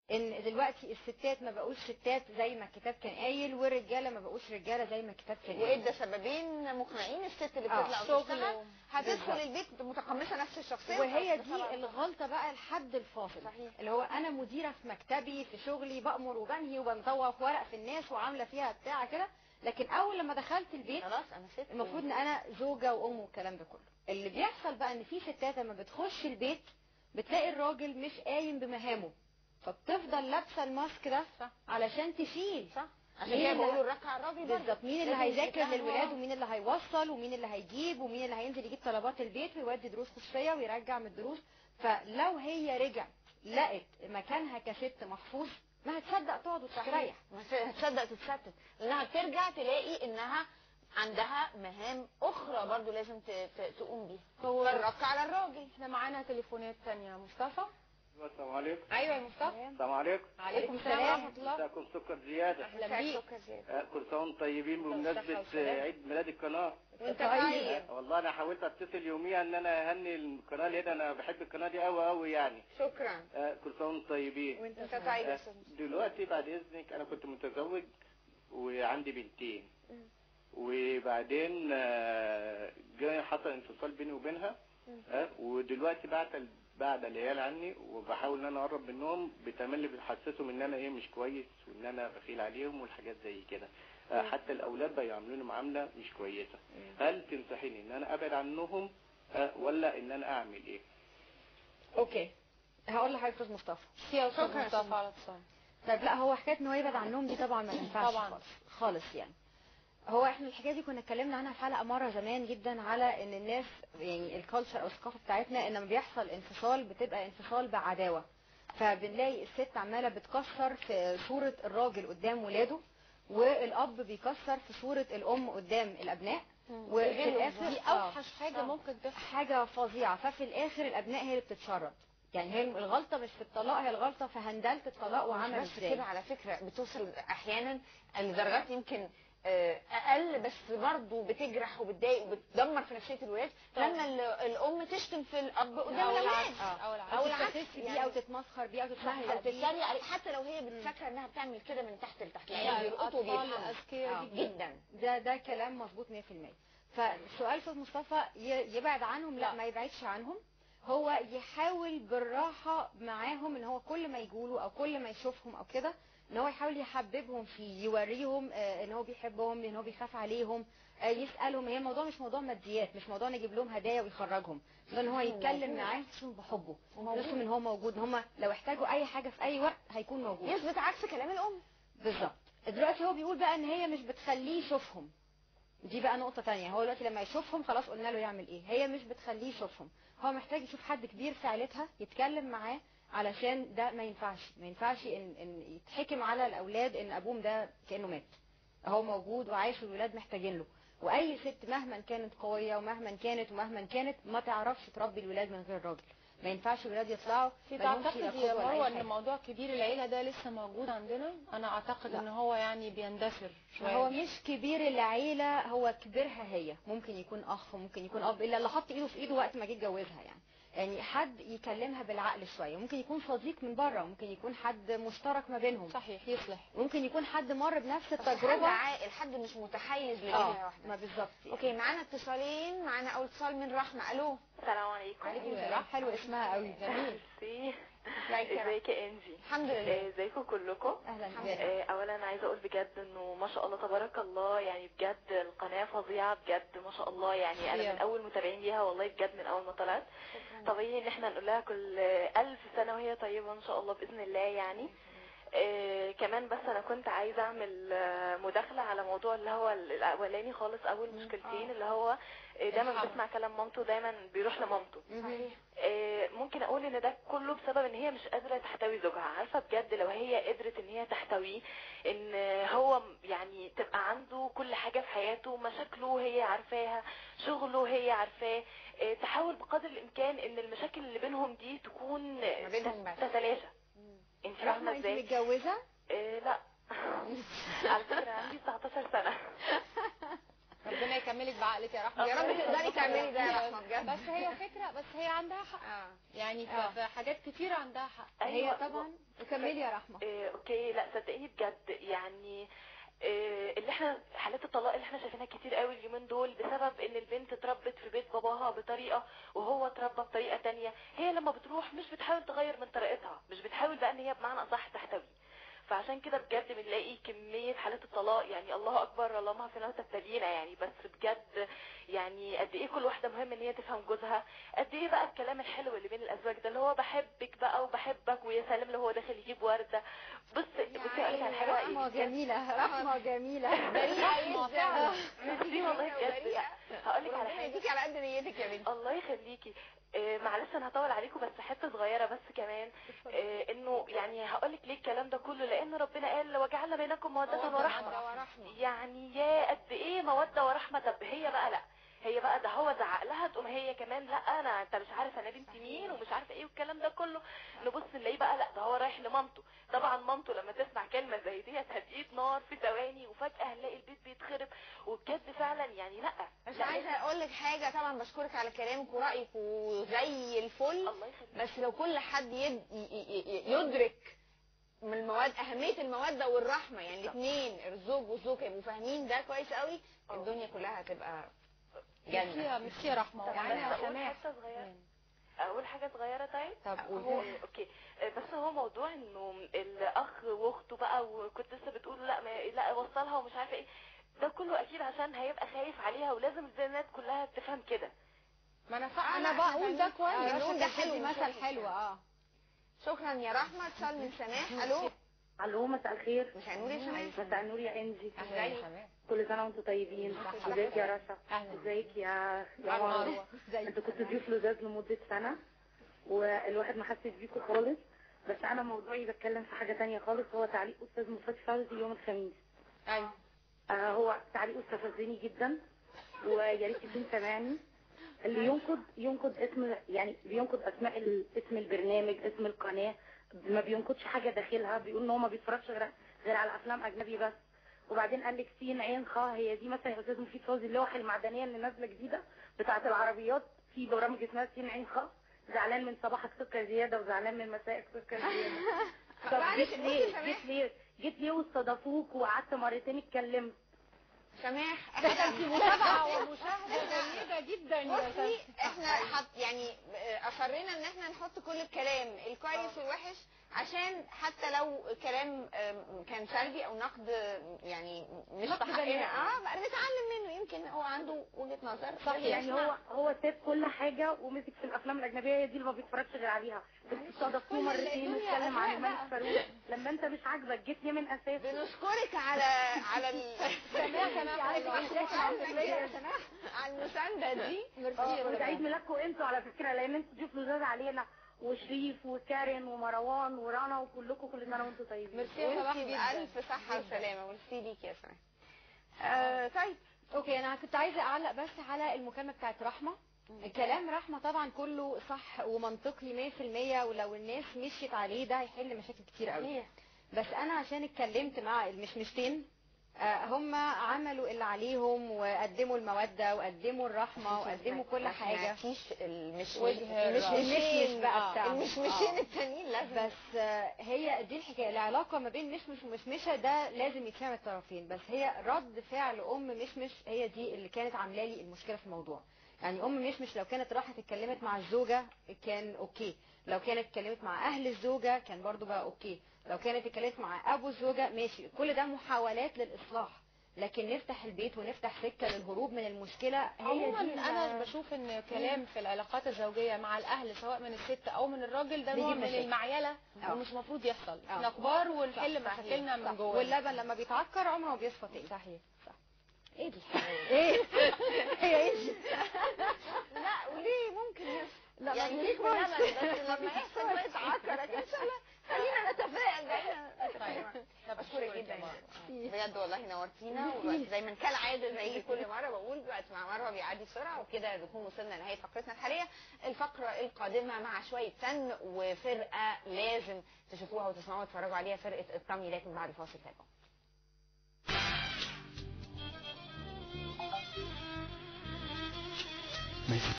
ان دلوقتي الستات ما بقوش ستات زي ما الكتاب كان قايل والرجاله ما بقوش رجاله زي ما الكتاب كان قايل وادى سببين مقنعين الست اللي آه، بتطلع شغل وتشتغل و- هتدخل بالظبط. البيت متقمصه نفس الشخصيه وهي وخلاص دي طبعاً. الغلطه بقى الحد الفاصل صحيح. اللي هو انا مديره في مكتبي في شغلي بامر وبنهي وبنطوف ورق في الناس وعامله فيها بتاع كده لكن اول لما دخلت البيت خلاص انا ست المفروض ان انا زوجة وام والكلام ده كله اللي بيحصل بقى ان في ستات لما بتخش البيت بتلاقي الراجل مش قايم بمهامه فبتفضل لابسه الماسك ده صح. علشان تشيل صح عشان مين كده اللي بقولوا ه- الركعه الراجل برضه. بالظبط مين اللي لازم هيذاكر يتفاهم للولاد وراه. ومين اللي هيوصل ومين اللي هيجيب ومين اللي هينزل يجيب طلبات البيت ويودي دروس خصوصيه ويرجع من الدروس فلو هي رجعت لقت مكانها كست محفوظ ما هتصدق تقعد وتستريح ما ت- هتصدق تتستت لانها ترجع تلاقي انها عندها مهام اخرى برضو لازم ت- ت- تقوم بيها هو- فالرك على الراجل احنا معانا تليفونات ثانيه مصطفى السلام عليكم ايوه يا مصطفى السلام عليكم عليكم السلام ورحمه الله مساكم سكر زيادة اهلا بيك آه، كل سنة وانتم طيبين بمناسبة والسلام. آه، عيد ميلاد القناة وانت طيب. طيب آه، والله انا حاولت اتصل يوميا ان انا اهني القناة لان انا بحب القناة دي قوي قوي يعني شكرا آه، كل سنة وانتم طيبين وانت طيب يا آه، استاذ دلوقتي بعد اذنك انا كنت متزوج وعندي بنتين وبعدين آه، جاي حصل انفصال بيني وبينها آه، ودلوقتي بعد ال- بعد العيال عني وبحاول ان انا اقرب منهم بتملي بحسسهم ان انا ايه مش كويس وان انا بخيل عليهم والحاجات زي كده آه، حتى الاولاد بقوا يعاملوني معامله مش كويسه هل تنصحيني ان انا ابعد عنهم آه، ولا ان انا اعمل ايه اوكي هقول لحضرتك استاذ مصطفى يا شكرا استاذ يا مصطفى أستاذ. على اتصال طيب لا هو حكايه ان هو يبعد عنهم دي طبعا ما تنفعش طبعاً. خالص خالص يعني هو احنا الحكايه دي كنا اتكلمنا عنها في حلقه مره زمان جدا على ان الناس يعني الكالتشر او الثقافه بتاعتنا ان لما بيحصل انفصال بتبقى انفصال بعداوه فبنلاقي الست عماله بتكسر في صوره الراجل قدام ولاده والاب بيكسر في صوره الام قدام الابناء وفي الاخر دي آه. اوحش حاجه ممكن تحصل حاجة فظيعة ففي الآخر الأبناء هي اللي بتتشرد يعني هي الغلطة مش في الطلاق هي الغلطة في هندلة الطلاق مش وعمل بس ازاي كده على فكرة بتوصل احيانا لدرجات يمكن آه، اقل بس برضه بتجرح وبتضايق وبتدمر في نفسيه الولاد لما ال- الام تشتم في الاب قدام أو الاولاد العكس. آه. أو العكس. او أو العكس تستفز بيه يعني. أو تتمسخر بيه أو او تتمهزق بيه تتريق عليه حتى لو هي بتفكر انها بتعمل كده من تحت لتحت يعني يعني بيلقطوا الأطفال وبيفهموا الأذكياء آه. جدا ده ده كلام مظبوط 100% فسؤال استاذ مصطفى ي- يبعد عنهم لا لا. ما يبعدش عنهم هو يحاول بالراحة معاهم ان هو كل ما يقولوا او كل ما يشوفهم او كده ان هو يحاول يحببهم فيه يوريهم آه، ان هو بيحبهم ان هو بيخاف عليهم آه، يسالهم هي الموضوع مش موضوع ماديات مش موضوع نجيب لهم هدايا ويخرجهم ده ان هو يتكلم معاهم يحسسهم بحبه يحسسهم ان هو موجود ان هم لو احتاجوا اي حاجه في اي وقت هيكون موجود يثبت عكس كلام الام بالظبط دلوقتي هو بيقول بقى ان هي مش بتخليه يشوفهم دي بقى نقطة تانية هو دلوقتي لما يشوفهم خلاص قلنا له يعمل ايه هي مش بتخليه يشوفهم هو محتاج يشوف حد كبير في عيلتها يتكلم معاه علشان ده ما ينفعش ما ينفعش ان, إن يتحكم على الاولاد ان ابوهم ده كانه مات هو موجود وعايش والولاد محتاجين له واي ست مهما كانت قوية ومهما كانت ومهما كانت ما تعرفش تربي الولاد من غير راجل ما ينفعش الولاد يطلعوا في مالهمش لا تعتقد يا قدوة ولا أي مروه ان حاجة. موضوع كبير العيله ده لسه موجود عندنا انا اعتقد لا. ان هو يعني بيندثر شويه هو مش كبير العيلة هو كبيرها هي ممكن يكون أخ ممكن يكون أب إلا اللي حط إيده في إيده وقت ما جه يتجوزها يعني يعني حد يكلمها بالعقل شوية ممكن يكون صديق من بره ممكن يكون حد مشترك ما بينهم صحيح يصلح ممكن يكون حد مر بنفس حد التجربة عاقل حد مش متحيز لجهه اه واحده ما بالظبط يعني. اوكي معانا اتصالين معانا اول اتصال من رحمه الو السلام عليكم عليكم أيوة، السلام حلو اسمها قوي جميل ميرسي ازيك يا ازيك يا انجي الحمد لله آه، ازيكم كلكم أهلا الحمد بك آه، اولا عايزه اقول بجد انه ما شاء الله تبارك الله يعني بجد القناه فظيعه بجد ما شاء الله يعني انا يا. من اول متابعين ليها والله بجد من اول ما طلعت طبيعي ان احنا نقول لها كل الف سنه وهي طيبه ان شاء الله باذن الله يعني آه كمان بس انا كنت عايزه اعمل آه مداخله على موضوع اللي هو الاولاني خالص اول مشكلتين اللي هو آه، دايما الحمل. بيسمع كلام مامته دايما بيروح لمامته صحيح آه، ممكن اقول ان ده كله بسبب ان هي مش قادره تحتوي زوجها عارفه بجد لو هي قدرت ان هي تحتويه ان هو يعني تبقى عنده كل حاجه في حياته مشاكله هي عارفاها شغله هي عارفاه آه، تحاول بقدر الامكان ان المشاكل اللي بينهم دي تكون ما بينهم بس. تتلاشى انت رحمة فاهمه أنت ازاي متجوزة؟ آه، لا على فكره عندي 19 سنه ربنا يكملك بعقلك يا رحمه يا رب تقدري تعملي ده يا رحمه بجد بس هي فكره بس هي عندها حق اه يعني ف- آه. في حاجات كتيره عندها حق هي أيوة. طبعا كملي يا رحمه إيه، اوكي لا صدقيني بجد يعني إيه، اللي احنا حالات الطلاق اللي احنا شايفينها كتير قوي اليومين دول بسبب ان البنت اتربت في بيت باباها بطريقه وهو اتربى بطريقه تانية هي لما بتروح مش بتحاول تغير من طريقتها مش بتحاول بقى ان هي بمعنى اصح تحتويه فعشان كده بجد بنلاقي كمية حالات الطلاق يعني الله اكبر اللهم اغفر لنا وتبتلينا يعني بس بجد يعني قد ايه كل واحدة مهم ان هي تفهم جوزها قد ايه بقى الكلام الحلو اللي بين الازواج ده اللي هو بحبك بقى وبحبك ويا سلام لو هو داخل يجيب وردة بص بصي اقول لك على حاجة رحمه بجد. جميله رحمه جميله بريئه فعلا. ميرسي والله بجد هقول لك على ربنا حاجة يديكي على قد نيتك يا بنتي الله يخليكي آه، معلش انا هطول عليكم بس حته صغيره بس كمان آه، انه يعني هقول لك ليه الكلام ده كله لان ربنا قال وجعلنا بينكم موده ورحمه ورحمه يعني يا قد ايه موده ورحمه طب هي بقى لا هي بقى ده هو زعق لها تقوم هي كمان لا انا انت مش عارف انا بنت مين ومش عارفه ايه والكلام ده كله نبص نلاقيه بقى لا ده هو رايح لمامته طبعا مامته لما تسمع كلمه زي دي هتهديه نار في ثواني وفجاه نلاقي البيت بيتخرب وبجد فعلا يعني لا مش لا، عايزه اقول لك حاجه طبعا بشكرك على كلامك ورايك وزي الفل الله يخليك بس لو كل حد يد... ي- ي- ي- يدرك من المواد اهميه الموده والرحمه يعني الاثنين الزوج والزوجه يبقوا فاهمين ده كويس قوي اه. الدنيا كلها هتبقى جنه ميرسي ميرسي يا رحمه طب يعني أنا يا اقول سماح. حته صغيره اقول حاجه صغيره طيب طب هو قولي اوكي آه، بس هو موضوع انه الاخ واخته بقى وكنت لسه بتقول لا ما لا وصلها ومش عارفه ايه ده كله اكيد عشان هيبقى خايف عليها ولازم البنات كلها تفهم كده ما انا آه، انا لا، إحنا بقول ده فاهمين. كويس آه، رشا ده ده حلو، حلو مش مثل وحش حلو يعني. اه شكرا يا رحمه اتصال من سماح الو الو مساء الخير مش هنقول يا سماح مساء النور يا انجي اهلا يا حمام كل سنه وانتم طيبين صحة. ازيك يا رشا اهلا ازيك يا يا يا مروه مروه انتوا كنتوا ضيوف لزاز لمده سنه والواحد ما حسش بيكم خالص بس انا موضوعي بتكلم في حاجه تانية خالص هو تعليق استاذ مفاد فوزي يوم الخميس ايوه آه هو تعليق استفزني جدا ويا ريت يكون سامعني اللي ينقد ينقد اسم يعني بينقد اسماء ال- اسم البرنامج اسم القناه ما بينقدش حاجه داخلها بيقول ان هو ما بيتفرجش غير غير على افلام اجنبي بس وبعدين قال لك سين عين خا هي دي مثلا يا استاذ مفيد فوزي اللوحه المعدنيه اللي نازله جديده بتاعه العربيات في برامج اسمها سين عين خا زعلان من صباحك سكر زياده وزعلان من مسائك سكر زياده طب معلش، جيت بصي ليه سامح. جيت ليه جيت ليه واستضافوك وقعدت مرتين اتكلمت سماح ده انت متابعه ومشاهده جيده جدا يا بصي سماح. احنا حط يعني اصرينا ان احنا نحط كل الكلام الكويس والوحش عشان حتى لو كلام آم، كان سلبي او نقد آم، يعني مش نقد في حقنا بناء. اه بقى نتعلم منه يمكن هو عنده وجهة نظر صح لازم يعني نسمع. هو هو ساب كل حاجه ومسك في الافلام الاجنبيه هي دي اللي ما بيتفرجش غير عليها استضفتوه كل مرتين الدنيا واتكلم عن أذواق الملك بقى. فاروق لما انت مش عاجبك جيت ليه من اساسه بنشكرك على على ال... سماح سماح على المسانده دي اه وده عيد ميلادكم انتوا على فكره لان انتوا ضيوف لزاز علينا وشريف وكارين ومروان ورنا وكلكم كل سنه وانتم طيبين ميرسي يا صباح وانتي جدا بألف صحة وسلامة ميرسي ليك يا سماح آه طيب اوكي انا كنت عايزه اعلق بس على المكالمه بتاعت رحمه كلام رحمه طبعا كله صح ومنطقي 100% ولو الناس مشيت عليه ده هيحل مشاكل كتير قوي بس انا عشان اتكلمت مع المشمشتين آه، هم عملوا اللي عليهم وقدموا المودة وقدموا الرحمة وقدموا كل حاجة مفيش المش وجه مش الرأي. مشين بقى بقى بتاعهم. المشمشين آه. التانيين لازم بس آه، هي دي الحكايه العلاقه ما بين مشمش ومشمشه ده لازم يتفهم الطرفين بس هي رد فعل ام مشمش هي دي اللي كانت عامله لي المشكله في الموضوع يعني ام مشمش لو كانت راحت اتكلمت مع الزوجه كان اوكي لو كانت اتكلمت مع اهل الزوجه كان برضو بقى اوكي لو كانت اتكلمت مع ابو الزوجه ماشي كل ده محاولات للاصلاح لكن نفتح البيت ونفتح سكه للهروب من المشكله هي عموما دي انا بشوف ان كلام في العلاقات الزوجيه مع الاهل سواء من الست او من الراجل ده بيجيب نوع من مشاكل. المعيله آه. ومش المفروض يحصل آه. احنا كبار ونحل صح، مشاكلنا صح. من جوه واللبن لما بيتعكر عمره ما بيصفى تاني صحيح صح ايه دي ايه هي ايه دي لا وليه ممكن يحصل لا يعني ما ليك فيش بلبن بس لما يحصل بقى يتعكر لكن ان شاء الله خلينا نتفائل دايما طيب بشكرك جدا بجد والله نورتينا والوقت دايما كالعاده زي كل مره بقول الوقت مع مروه بيعدي بسرعه وكده نكون وصلنا لنهايه فقرتنا الحاليه الفقره القادمه مع شويه فن وفرقه لازم تشوفوها وتسمعوها وتتفرجوا عليها فرقه الطمي لكن بعد الفاصل تابعوا ماشي